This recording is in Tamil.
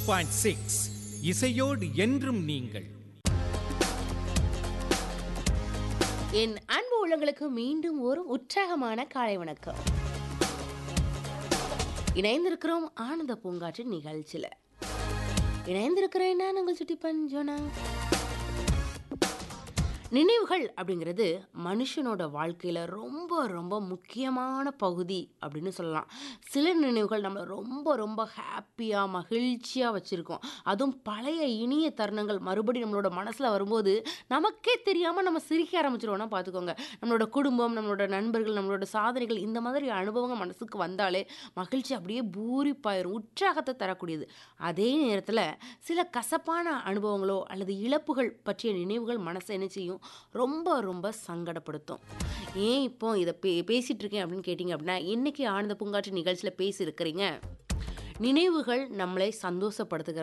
பாயிண்ட் சிக்ஸ் இசையோடு என்றும் நீங்கள் என் அன்பு உள்ளங்களுக்கு மீண்டும் ஒரு உற்சாகமான காலை வணக்கம் இணைந்திருக்கிறோம் ஆனந்த பூங்காற்று நிகழ்ச்சியில் இணைந்திருக்கிறேன் நான் உங்கள் சுட்டி பஞ்சோனா நினைவுகள் அப்படிங்கிறது மனுஷனோட வாழ்க்கையில் ரொம்ப ரொம்ப முக்கியமான பகுதி அப்படின்னு சொல்லலாம் சில நினைவுகள் நம்மளை ரொம்ப ரொம்ப ஹாப்பியாக மகிழ்ச்சியாக வச்சுருக்கோம் அதுவும் பழைய இனிய தருணங்கள் மறுபடியும் நம்மளோட மனசில் வரும்போது நமக்கே தெரியாமல் நம்ம சிரிக்க ஆரம்பிச்சிருவோம்னா பார்த்துக்கோங்க நம்மளோட குடும்பம் நம்மளோட நண்பர்கள் நம்மளோட சாதனைகள் இந்த மாதிரி அனுபவங்கள் மனசுக்கு வந்தாலே மகிழ்ச்சி அப்படியே பூரிப்பாயிரும் உற்சாகத்தை தரக்கூடியது அதே நேரத்தில் சில கசப்பான அனுபவங்களோ அல்லது இழப்புகள் பற்றிய நினைவுகள் மனசை என்ன செய்யும் ரொம்ப ரொம்ப சங்கடப்படுத்தும் ஏன் இப்போ இதை பே பேசிகிட்டு இருக்கேன் அப்படின்னு கேட்டிங்க அப்படின்னா இன்றைக்கி ஆனந்த பூங்காற்று நிகழ்ச்சியில் பேசியிருக்கிறீங்க நினைவுகள் நம்மளை சந்தோஷப்படுத்துகிற